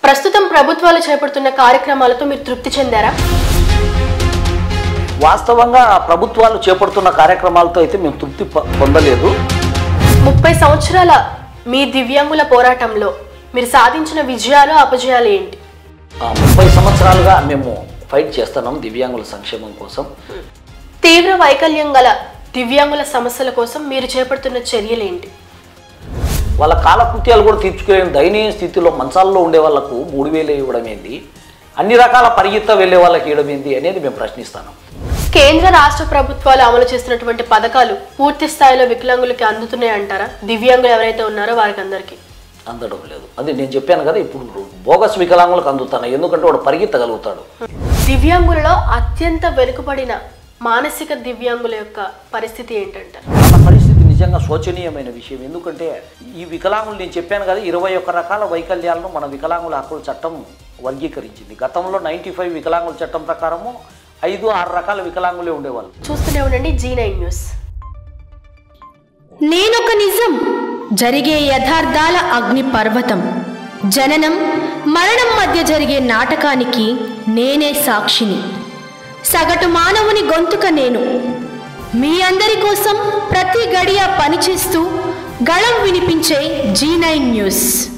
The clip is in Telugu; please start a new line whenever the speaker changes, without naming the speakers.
ప్రస్తుతం ప్రభుత్వాలు చేపడుతున్న కార్యక్రమాలతో మీరు తృప్తి చెందారా
వాస్తవంగా ప్రభుత్వాలు చేపడుతున్న కార్యక్రమాలతో అయితే మేము తృప్తి ప- పొందలేదు
ముప్పై సంవత్సరాల మీ దివ్యాంగుల పోరాటంలో మీరు సాధించిన విజయాలు అపజయాలు ఏంటి
ఆ, ముప్పై సంవత్సరాలుగా మేము ఫైట్ చేస్తున్నాం దివ్యాంగుల సంక్షేమం కోసం
తీవ్ర వైకల్యం గల దివ్యాంగుల సమస్యల కోసం మీరు చేపడుతున్న చర్యలేంటి
వాళ్ళ కాలకృత్యాలు కూడా తీర్చుకోలేని దయనీయ స్థితిలో మంచాల్లో ఉండే వాళ్ళకు మూడు వేలు ఇవ్వడం ఏంది అన్ని రకాల పరిగెత్త వెళ్ళే వాళ్ళకి ఇవ్వడం ఏంది అనేది మేము ప్రశ్నిస్తున్నాం
కేంద్ర రాష్ట్ర ప్రభుత్వాలు అమలు చేస్తున్నటువంటి పథకాలు పూర్తి స్థాయిలో వికలాంగులకి అందుతున్నాయి అంటారా దివ్యాంగులు ఎవరైతే ఉన్నారో వారికి అందరికీ
అందడం లేదు అది నేను చెప్పాను కదా ఇప్పుడు బోగస్ వికలాంగులకు అందుతున్నాయి ఎందుకంటే వాడు పరిగెత్తగలుగుతాడు
దివ్యాంగులలో అత్యంత వెనుకబడిన మానసిక దివ్యాంగుల యొక్క పరిస్థితి ఏంటంటారు
మన పరిస్థితి నిజంగా శోచనీయమైన విషయం ఎందుకంటే ఈ వికలాంగులు నేను చెప్పాను కదా ఇరవై ఒక్క రకాల వైకల్యాలను మన వికలాంగుల హక్కుల చట్టం వర్గీకరించింది గతంలో నైంటీ ఫైవ్ వికలాంగుల చట్టం ప్రకారము ఐదు ఆరు రకాల వికలాంగులే ఉండేవాళ్ళు
చూస్తూనే ఉండండి జీ నైన్ న్యూస్
నేనొక నిజం జరిగే యథార్థాల అగ్ని పర్వతం జననం మరణం మధ్య జరిగే నాటకానికి నేనే సాక్షిని సగటు మానవుని గొంతుక నేను మీ అందరి కోసం ప్రతి గడియ పనిచేస్తూ గళం వినిపించే జీ నైన్ న్యూస్